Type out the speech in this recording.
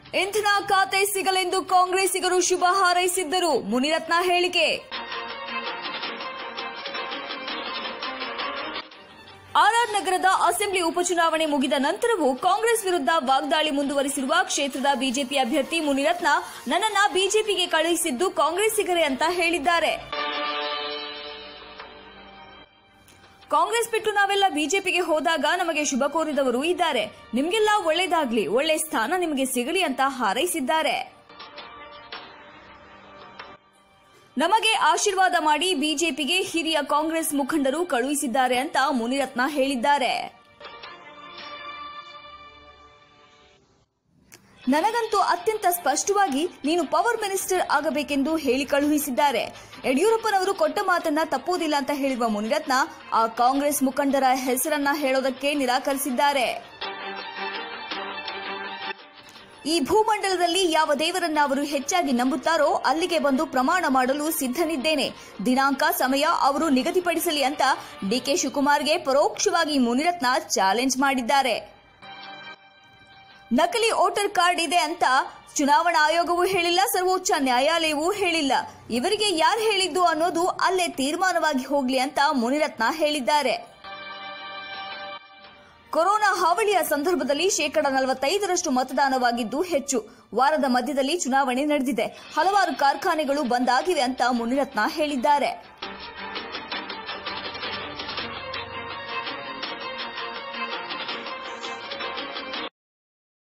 ಇಂಧನ ಖಾತೆ ಸಿಗಲೆಂದು ಕಾಂಗ್ರೆಸ್ಸಿಗರು ಶುಭ ಹಾರೈಸಿದ್ದರು ಮುನಿರತ್ನ ಹೇಳಿಕೆ ಆರ್ಆರ್ ನಗರದ ಅಸೆಂಬ್ಲಿ ಉಪಚುನಾವಣೆ ಮುಗಿದ ನಂತರವೂ ಕಾಂಗ್ರೆಸ್ ವಿರುದ್ಧ ವಾಗ್ದಾಳಿ ಮುಂದುವರಿಸಿರುವ ಕ್ಷೇತ್ರದ ಬಿಜೆಪಿ ಅಭ್ಯರ್ಥಿ ಮುನಿರತ್ನ ನನ್ನನ್ನ ಬಿಜೆಪಿಗೆ ಕಳುಹಿಸಿದ್ದು ಕಾಂಗ್ರೆಸ್ಸಿಗರೇ ಅಂತ ಹೇಳಿದ್ದಾರೆ ಕಾಂಗ್ರೆಸ್ ಬಿಟ್ಟು ನಾವೆಲ್ಲ ಬಿಜೆಪಿಗೆ ಹೋದಾಗ ನಮಗೆ ಶುಭ ಕೋರಿದವರು ಇದ್ದಾರೆ ನಿಮ್ಗೆಲ್ಲ ಒಳ್ಳೇದಾಗ್ಲಿ ಒಳ್ಳೆ ಸ್ಥಾನ ನಿಮಗೆ ಸಿಗಲಿ ಅಂತ ಹಾರೈಸಿದ್ದಾರೆ ನಮಗೆ ಆಶೀರ್ವಾದ ಮಾಡಿ ಬಿಜೆಪಿಗೆ ಹಿರಿಯ ಕಾಂಗ್ರೆಸ್ ಮುಖಂಡರು ಕಳುಹಿಸಿದ್ದಾರೆ ಅಂತ ಮುನಿರತ್ನ ಹೇಳಿದ್ದಾರೆ ನನಗಂತೂ ಅತ್ಯಂತ ಸ್ಪಷ್ಟವಾಗಿ ನೀನು ಪವರ್ ಮಿನಿಸ್ಟರ್ ಆಗಬೇಕೆಂದು ಹೇಳಿ ಕಳುಹಿಸಿದ್ದಾರೆ ಯಡಿಯೂರಪ್ಪನವರು ಕೊಟ್ಟ ಮಾತನ್ನ ತಪ್ಪುವುದಿಲ್ಲ ಅಂತ ಹೇಳಿರುವ ಮುನಿರತ್ನ ಆ ಕಾಂಗ್ರೆಸ್ ಮುಖಂಡರ ಹೆಸರನ್ನ ಹೇಳೋದಕ್ಕೆ ನಿರಾಕರಿಸಿದ್ದಾರೆ ಈ ಭೂಮಂಡಲದಲ್ಲಿ ಯಾವ ದೇವರನ್ನ ಅವರು ಹೆಚ್ಚಾಗಿ ನಂಬುತ್ತಾರೋ ಅಲ್ಲಿಗೆ ಬಂದು ಪ್ರಮಾಣ ಮಾಡಲು ಸಿದ್ಧನಿದ್ದೇನೆ ದಿನಾಂಕ ಸಮಯ ಅವರು ನಿಗದಿಪಡಿಸಲಿ ಅಂತ ಡಿಕೆ ಶಿವಕುಮಾರ್ಗೆ ಪರೋಕ್ಷವಾಗಿ ಮುನಿರತ್ನ ಚಾಲೆಂಜ್ ಮಾಡಿದ್ದಾರೆ ನಕಲಿ ವೋಟರ್ ಕಾರ್ಡ್ ಇದೆ ಅಂತ ಚುನಾವಣಾ ಆಯೋಗವೂ ಹೇಳಿಲ್ಲ ಸರ್ವೋಚ್ಚ ನ್ಯಾಯಾಲಯವೂ ಹೇಳಿಲ್ಲ ಇವರಿಗೆ ಯಾರು ಹೇಳಿದ್ದು ಅನ್ನೋದು ಅಲ್ಲೇ ತೀರ್ಮಾನವಾಗಿ ಹೋಗ್ಲಿ ಅಂತ ಮುನಿರತ್ನ ಹೇಳಿದ್ದಾರೆ ಕೊರೋನಾ ಹಾವಳಿಯ ಸಂದರ್ಭದಲ್ಲಿ ಶೇಕಡ ನಲವತ್ತೈದರಷ್ಟು ಮತದಾನವಾಗಿದ್ದು ಹೆಚ್ಚು ವಾರದ ಮಧ್ಯದಲ್ಲಿ ಚುನಾವಣೆ ನಡೆದಿದೆ ಹಲವಾರು ಕಾರ್ಖಾನೆಗಳು ಬಂದ್ ಆಗಿವೆ ಅಂತ ಮುನಿರತ್ನ ಹೇಳಿದ್ದಾರೆ